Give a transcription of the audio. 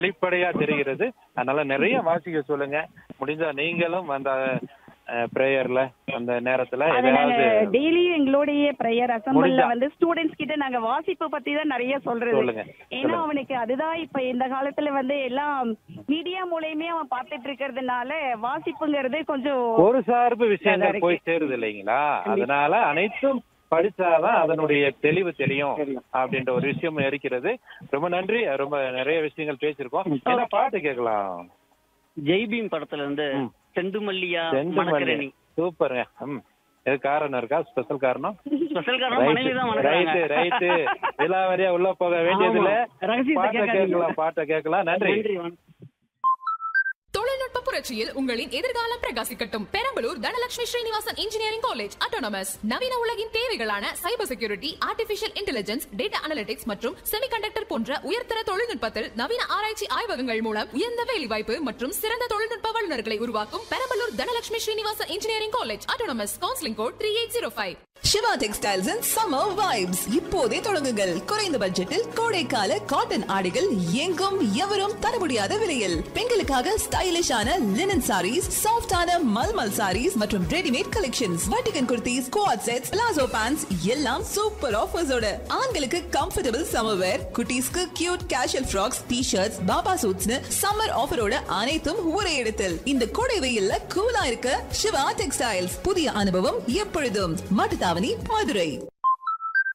வெளிப்படையா தெரிகிறது அதனால நிறைய வாசிக்க சொல்லுங்க முடிஞ்சா நீங்களும் அந்த பிரேயர்ல அந்த நேரத்துல அது நாங்க ஏதாவது டெய்லியும் எங்களுடைய ப்ரேயர் அசம்பிள்ல முடிஞ்சா. வந்து ஸ்டூடெண்ட்ஸ் கிட்ட நாங்க வாசிப்பு பத்தி தான் நிறைய சொல்றது சொல்லுங்க, ஏன்னா சொல்லுங்க. அவனுக்கு அதுதான் இப்ப இந்த காலத்துல வந்து எல்லாம் மீடியா மூலயமே அவன் பார்த்துட்டு இருக்கிறதுனால வாசிப்புங்கிறது கொஞ்சம் ஒரு சார்பு நல்லா விஷயங்கள் இருக்கு. போய் சேருது இல்லைங்களா அதனால அனைத்தும் படிச்சாதான் அதனுடைய தெளிவு தெரியும் அப்படின்ற ஒரு விஷயம் இருக்கிறது ரொம்ப நன்றி ரொம்ப நிறைய விஷயங்கள் பேசியிருக்கோம் என்ன பாட்டு கேட்கலாம் ஜெய்பீம் படத்துல இருந்து ம். செண்டுமல்லியா செண்டுமல்லி மணக்கரணி சூப்பருங்க ம் எது காரணம் இருக்கா ஸ்பெஷல் காரணம் ஸ்பெஷல் காரணம் மனைவி தான் ரைட்டு மணக்கிறாங்க ரைட்டு விலாவரியா உள்ள போக வேண்டியதுல ஆமா. ரகசியத்தை பாட்டை கேட்காதீங்க. கேட்கலாம் பாட்டை கேட்கலாம் நன்றி நன்றி வணக்கம். தொழில்நுட்ப புரட்சியில் உங்களின் எதிர்காலம் பிரகாசிக்கட்டும் Perambalur Dhanalakshmi Srinivasan engineering college autonomous நவீன உலகின் தேவைகளான cyber security artificial intelligence data analytics மற்றும் செமிகண்டக்டர் போன்ற உயர்தர தொழில்நுட்பத்தில் நவீன ஆராய்ச்சி ஆய்வகங்கள் மூலம் உயர்ந்த வேலைவாய்ப்பு மற்றும் சிறந்த தொழில்நுட்ப வல்லுநர்களை உருவாக்கும் Perambalur Dhanalakshmi Srinivasan engineering college autonomous counselling code three eight zero five Siva textiles and summer vibes இப்போதே தொடங்குங்கள் குறைந்த பட்ஜெட்டில் கோடைக்கால காட்டன் ஆடைகள் எங்கும் எவரும் தர முடியாத விலையில் பெண்களுக்காக ஸ்டைலிஷான லினன் சாரீஸ் சாஃப்டான மல்மல் சாரீஸ் மற்றும் ரெடிமேட் கலெக்ஷன்ஸ் வட்டிகன் kurtis coord sets palazzo pants எல்லாம் சூப்பர் ஆஃபர்ஸோட ஆண்களுக்கு கம்ஃபர்டபுள் சம்மர் வேர் குட்டீஸ்க்கு cute casual frocks T shirts baba சூட்ஸ்னு சம்மர் ஆஃபரோட அனைத்தும் ஒரே இடத்தில் இந்த கோடை வெயில்ல கூலா இருக்க சிவா டெக்ஸ்டைல்ஸ் புதிய அனுபவம் எப்பொழுதும் மாட்டுத்தாவணி மதுரை